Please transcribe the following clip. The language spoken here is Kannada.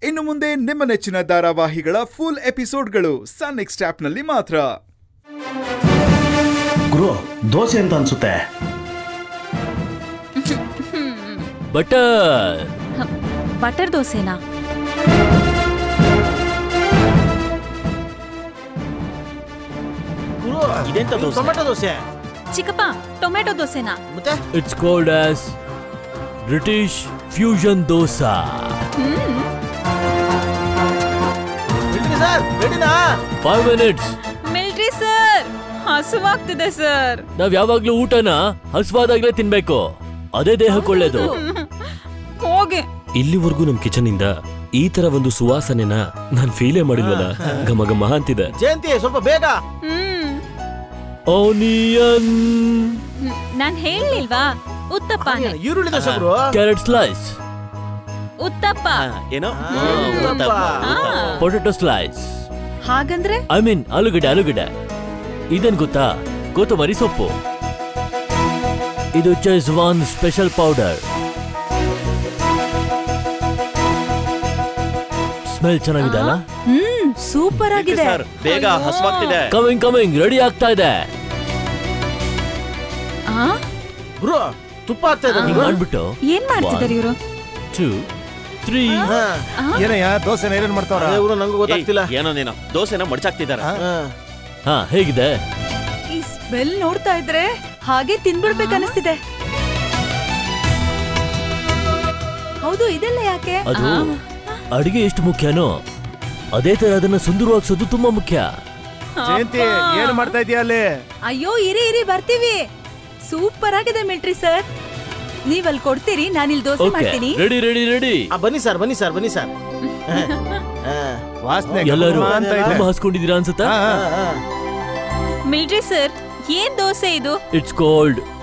ಇನ್ನು ಮುಂದೆ ನಿಮ್ಮ ನೆಚ್ಚಿನ ಧಾರಾವಾಹಿಗಳ ಫುಲ್ ಎಪಿಸೋಡ್ಗಳು ಸನ್ ನೆಕ್ಸ್ಟ್ ಆಪ್ನಲ್ಲಿ ಮಾತ್ರ ಗುರು ದೋಸೆ ಅಂತ ಅನ್ಸುತ್ತೆ ಬಟರ್ ಬಟರ್ ದೋಸೆನಾ ಗುರು ಇದೆಂತ ದೋಸೆ? ಟೊಮೆಟೊ ದೋಸೆ ಚಿಕ್ಕಪ್ಪ ಟೊಮೆಟೊ ದೋಸೆನಾ ಮತ್ತೆ it's cold as British fusion dosa ಬಿಡ್ರಿ ಸರ್ ರೆಡಿನಾ ಫೈವ್ ಮಿನಿಟ್ಸ್ ಮಿಲ್ಟ್ರಿ ಸರ್ ಹಸುವಾಗ್ತಿದೆ ಸರ್ ನಾವ್ ಯಾವಾಗ್ಲೂ ಊಟನ ಹಸುವಾದಾಗ್ಲೇ ತಿನ್ಬೇಕು ಅದೇ ದೇಹಕ್ಕೆ ಒಳ್ಳೇದು ಹೋಗಿ ಇಲ್ಲಿವರೆಗೂ ನಮ್ ಕಿಚನ್ ಇಂದ ಈ ತರ ಒಂದು ಸುವಾಸನೆನ ನಾನ್ ಫೀಲೇ ಮಾಡಿಲ್ವಲ್ಲ ಘಮ ಘಮ ಅಂತಿದೆ ಜಯಂತಿ ಸ್ವಲ್ಪ ಬೇಗ ಹ್ಮ್ ಆನಿಯನ್ ಹ್ಮ್. ನಾನ್ ಹೇಳಿಲ್ವಾ ಉತ್ತಪ್ಪ ಈರುಳ್ಳಿ ದೋಸೆ ಗುರು ಕ್ಯಾರೆಟ್ ಸ್ಲೈಸ್ ಉತ್ತಪ್ಪ ಏನೋ ಉತ್ತಪ್ಪ. ಆ, ಪೊಟೆಟೊ ಸ್ಲೈಸ್ ಹಾಗಂದ್ರೆ ಐ ಮೀನ್ ಆಲೂಗಡ್ಡೆ ಆಲೂಗಡ್ಡೆ ಇದೇನ್ ಗೊತ್ತಾ ಕೊತ್ತಂಬರಿ ಸೊಪ್ಪು ಇದು ಚೆಸ್ವಾನ್ ಸ್ಪೆಷಲ್ ಪೌಡರ್ ಸ್ಮೆಲ್ ಚೆನ್ನಾಗಿದೆ ಅಲ್ಲ ಹ್ಮ್ ಸೂಪರ್ ಆಗಿದೆ ಸರ್ ಬೇಗ ಹಸುವಾಗ್ತಿದೆ ಕಮಿಂಗ್ ಕಮಿಂಗ್ ರೆಡಿ ಆಗ್ತಾ ಇದೆ ಆ? ಗುರು ತುಪ್ಪ ಹಾಕ್ತಾ ಇದ್ದಾರೆ ಹಿಂಗ್ ಗುರು ಮಾಡ್ಬಿಟ್ಟು ಏನ್ ಮಾಡ್ತಿದಾರೆ ಇವರು ಟೂ ತ್ರೀ ಹಾ. ಏನಯ್ಯ ದೋಸೆನ ಏನೇನ್ ಮಾಡ್ತಾವ್ರ ಅದೇ ಗುರು ನಂಗೂ ಗೊತ್ತಾಗ್ತಿಲ್ಲ ಏಯ್, ಏನೋ ನೀನೋ ದೋಸೆನ ಮಡ್ಚಾಕ್ತಿದಾರ ಹಾ. ಹಾ ಹೇಗಿದೆ ಈ ಸ್ಮೆಲ್ ನೋಡ್ತಾ ಇದ್ರೆ ಹಾಗೆ ತಿನ್ಬಿಡ್ಬೇಕನ್ನಿಸ್ತಿದೆ ಹೌದು ಇದೆಲ್ಲ ಯಾಕೆ ಅದು ಅಡಿಗೆ ಎಷ್ಟು ಮುಖ್ಯನೋ ಅದೇ ತರ ಅದನ್ನ ಸುಂದರವಾಗಿಸೋದು ತುಂಬಾ ಮುಖ್ಯ ಜಯಂತಿ ಏನ್ ಮಾಡ್ತಾ ಇದೀಯ ಅಲ್ಲಿ ಅಯ್ಯೋ ಇರಿ ಇರಿ ಬರ್ತೀವಿ ಸೂಪರ್ ಆಗಿದೆ ಮಿಲ್ಟ್ರಿ ಸರ್ ನೀವ್ ಅಲ್ಲಿ ಕೊಡ್ತೀರಿ ನಾನು ಇಲ್ಲಿ ದೋಸೆ ಓಕೆ ಮಾಡ್ತೀನಿ ರೆಡಿ ರೆಡಿ ರೆಡಿ ಆ, ಬನ್ನಿ ಸರ್ ಬನ್ನಿ ಸರ್ ಬನ್ನಿ ಸರ್ ಹಾ. ವಾಸನೆ ಎಲ್ಲರೂ ಘಮ ಅಂತ ಇದೆ. ತುಂಬಾ ಹಸ್ಕೊಂಡಿದೀರಾ ಅನ್ಸುತ್ತಾ ಹಾ, ಹಾ. ಹಾ, ಹಾ. ಮಿಲ್ಟ್ರಿ ಸರ್ ಏನ್ ದೋಸೆ ಇದು ಇಟ್ಸ್ ಕೋಲ್ಡ್